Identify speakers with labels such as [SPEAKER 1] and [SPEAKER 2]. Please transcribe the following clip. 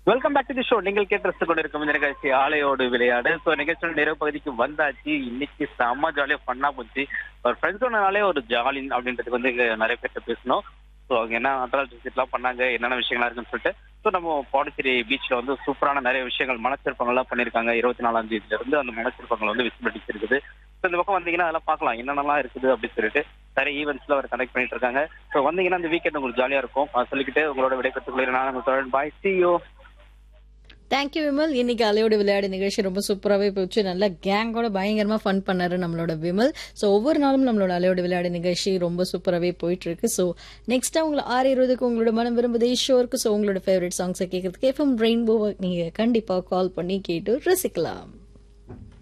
[SPEAKER 1] welcome back to the show நீங்கள் கேட்டு கொண்டிருக்கும் இந்த நிகழ்ச்சி ஆலையோடு விளையாடு ஸோ நிகழ்ச்சியோட நிறைவு பகுதிக்கு வந்தாச்சு இன்னைக்கு செம்ம ஜாலியா ஃபன்னா போச்சு ஒரு ஃப்ரெண்ட்ஸோடனாலே ஒரு ஜாலி அப்படின்றதுக்கு வந்து இங்க நிறைய பேர்ட்ட பேசணும் ஸோ அங்க என்ன அட்ரால் விசிட்லாம் பண்ணாங்க என்னென்ன விஷயங்களா இருக்குன்னு சொல்லிட்டு ஸோ நம்ம பாண்டிச்சேரி பீச்ல வந்து சூப்பரான நிறைய விஷயங்கள் மனச்சிற்பங்கள்லாம் பண்ணியிருக்காங்க இருபத்தி நாலாம் தேதியில இருந்து அந்த மனச்சிற்பங்கள் வந்து விசிபிலிட்டிஸ் இருக்குது ஸோ இந்த பக்கம் வந்தீங்கன்னா அதெல்லாம் பார்க்கலாம் என்னென்னலாம் இருக்குது அப்படின்னு சொல்லிட்டு நிறைய ஈவெண்ட்ஸ்ல அவர் கனெக்ட் பண்ணிட்டு இருக்காங்க ஸோ வந்தீங்கன்னா இந்த வீக்கெண்ட் உங்களுக்கு ஜாலியா இருக்கும் அதை சொல்லிக்கிட்டு உங்களோட விடைபெற்றுக் நான் உங்கள் bye see you
[SPEAKER 2] thank you Vimal இன்னைக்கு அலையோட விளையாடு நிகழ்ச்சி ரொம்ப சூப்பராகவே போச்சு நல்லா கேங்கோட பயங்கரமா ஃபன் பண்ணாரு நம்மளோட விமல் ஸோ ஒவ்வொரு நாளும் நம்மளோட அலையோட விளையாடு நிகழ்ச்சி ரொம்ப சூப்பராகவே போயிட்டு இருக்கு ஸோ நெக்ஸ்ட் உங்களை ஆறு இருபதுக்கு உங்களோட மனம் விரும்புதே ஷோ இருக்கு ஸோ உங்களோட ஃபேவரட் சாங்ஸை கேட்கறதுக்கு எஃப்எம் ரெயின்போவை நீங்க கண்டிப்பா கால் பண்ணி கேட்டு ரசிக்கலாம்